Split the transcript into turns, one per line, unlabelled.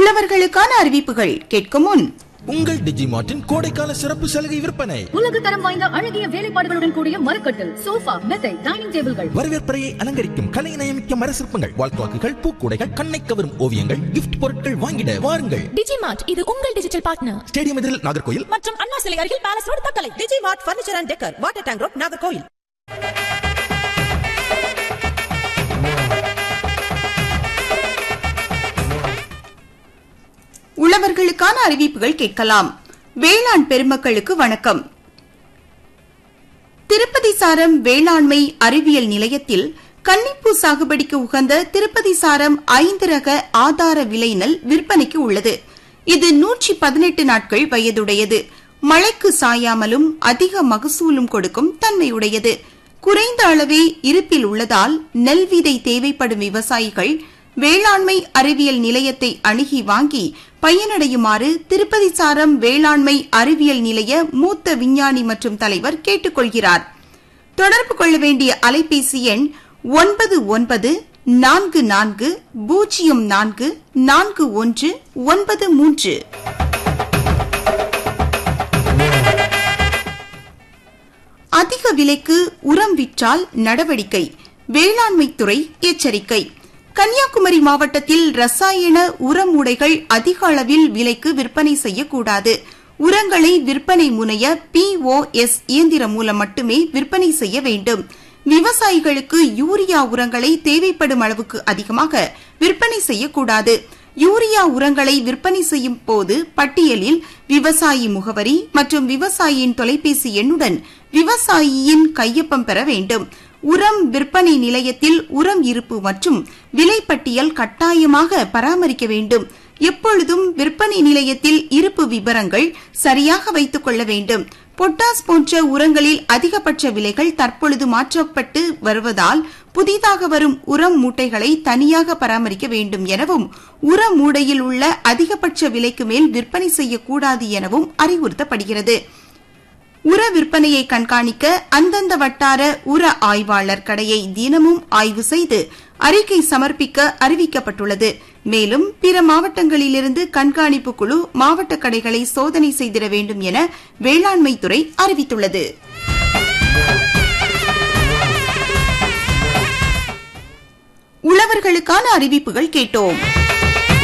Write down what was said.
உழவர்களுக்கான அறிவிப்புகள் கேட்கும் முன்
உங்கள் டிஜிமார்ட்டின் கோடைக்கால சிறப்பு சலுகை விற்பனை
உலக தரம் வாய்ந்த அழகிய வேலைப்பாடுகளுடன் கூடிய மரக்கட்டில் சோஃபா மெத்தை டைனிங் டேபிள்கள்
வரவேற்பறையை அலங்கரிக்கும் கலை நயமிக்க மர சிற்பங்கள் வால்குவாக்குகள் பூக்கூடைகள் கண்ணை கவரும் ஓவியங்கள் கிஃப்ட் பொருட்கள் வாங்கிட வாருங்கள்
டிஜிமார்ட் இது உங்கள் டிஜிட்டல் பார்ட்னர்
ஸ்டேடியம் எதிரில் நாகர்கோயில்
மற்றும் அண்ணா சிலை அருகில் palace road Thuckalay
Digi Mart furniture and decor water tank road Nagercoil
உழவர்களுக்கான அறிவிப்புகள் கேட்கலாம் வேளாண் பெருமக்களுக்கு வணக்கம் திருப்பதி சாரம் வேளாண்மை அறிவியல் நிலையத்தில் கன்னிப்பூ சாகுபடிக்கு உகந்த திருப்பதி சாரம் ஐந்து ரக ஆதார விளைநெல் விற்பனைக்கு உள்ளது இது நூற்றி பதினெட்டு நாட்கள் வயதுடையது மழைக்கு சாயாமலும் அதிக மகசூலும் கொடுக்கும் தன்மையுடையது குறைந்த அளவே இருப்பில் உள்ளதால் நெல் விதை தேவைப்படும் விவசாயிகள் வேளாண்மை அறிவியல் நிலையத்தை அணுகி வாங்கி பயனடையுமாறு திருப்பதி சாரம் வேளாண்மை அறிவியல் நிலைய மூத்த விஞ்ஞானி மற்றும் தலைவர் கேட்டுக் கொள்கிறார் தொடர்பு கொள்ள வேண்டிய அலைபேசி எண் ஒன்பது ஒன்பது நான்கு நான்கு பூஜ்ஜியம் நான்கு நான்கு ஒன்று ஒன்பது மூன்று அதிக விலைக்கு உரம் விற்றால் நடவடிக்கை வேளாண்மைத்துறை எச்சரிக்கை கன்னியாகுமரி மாவட்டத்தில் ரசாயன உரம் உடைகள் அதிக அளவில் விலைக்கு விற்பனை செய்யக்கூடாது உரங்களை விற்பனை முனைய பிஓஎஸ் இயந்திரம் மூலம் மட்டுமே விற்பனை செய்ய வேண்டும் விவசாயிகளுக்கு யூரியா உரங்களை தேவைப்படும் அளவுக்கு அதிகமாக விற்பனை செய்யக்கூடாது யூரியா உரங்களை விற்பனை செய்யும் போது பட்டியலில் விவசாயி முகவரி மற்றும் விவசாயியின் தொலைபேசி எண்ணுடன் விவசாயியின் கையொப்பம் பெற வேண்டும் உரம் விற்பனை நிலையத்தில் உரம் இருப்பு மற்றும் விலைப்பட்டியல் கட்டாயமாக பராமரிக்க வேண்டும் எப்பொழுதும் விற்பனை நிலையத்தில் இருப்பு விவரங்கள் சரியாக வைத்துக் கொள்ள வேண்டும் பொட்டாஸ் போன்ற உரங்களில் அதிகபட்ச விலைகள் தற்பொழுது மாற்றப்பட்டு வருவதால் புதிதாக வரும் உரம் மூட்டைகளை தனியாக பராமரிக்க வேண்டும் எனவும் உர மூடையில் உள்ள அதிகபட்ச விலைக்கு மேல் விற்பனை செய்யக்கூடாது எனவும் அறிவுறுத்தப்படுகிறது உர விற்பனையை கண்காணிக்க அந்தந்த வட்டார உர ஆய்வாளர் கடையை தினமும் ஆய்வு செய்து அறிக்கை சமர்ப்பிக்க அறிவிக்கப்பட்டுள்ளது மேலும் பிற மாவட்டங்களிலிருந்து கண்காணிப்பு குழு மாவட்ட கடைகளை சோதனை செய்திட வேண்டும் என வேளாண்மைத்துறை அறிவித்துள்ளது உழவர்களுக்கான அறிவிப்புகள் கேட்டோம்